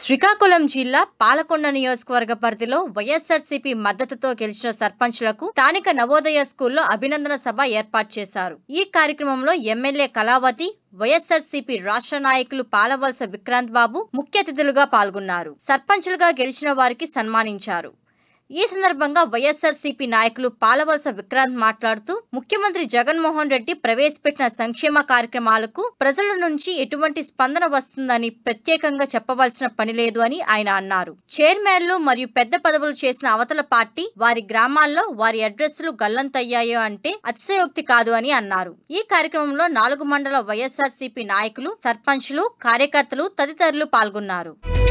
శ్రీకాకుళం జిల్లా పాలకొండ నియోజకవర్గ పరిధిలో వైఎస్ఆర్సీపీ మద్దతుతో గెలిచిన సర్పంచ్లకు స్థానిక నవోదయ స్కూల్లో అభినందన సభ ఏర్పాటు చేశారు ఈ కార్యక్రమంలో ఎమ్మెల్యే కళావతి వైఎస్ఆర్సీపీ రాష్ట్ర నాయకులు పాలవలస విక్రాంత్ బాబు ముఖ్య అతిథులుగా పాల్గొన్నారు సర్పంచులుగా గెలిచిన వారికి సన్మానించారు ఈ సందర్భంగా వైఎస్ఆర్సీపీ నాయకులు పాలవలస విక్రాంత్ మాట్లాడుతూ ముఖ్యమంత్రి జగన్మోహన్ రెడ్డి ప్రవేశపెట్టిన సంక్షేమ కార్యక్రమాలకు ప్రజల నుంచి ఎటువంటి స్పందన వస్తుందని ప్రత్యేకంగా చెప్పవలసిన పని లేదు అని ఆయన అన్నారు చైర్మన్లు మరియు పెద్ద పదవులు చేసిన అవతల పార్టీ వారి గ్రామాల్లో వారి అడ్రస్లు గల్లంతయ్యాయో అంటే అతిశయోక్తి కాదు అని అన్నారు ఈ కార్యక్రమంలో నాలుగు మండల వైఎస్ఆర్సీపీ నాయకులు సర్పంచ్లు కార్యకర్తలు తదితరులు పాల్గొన్నారు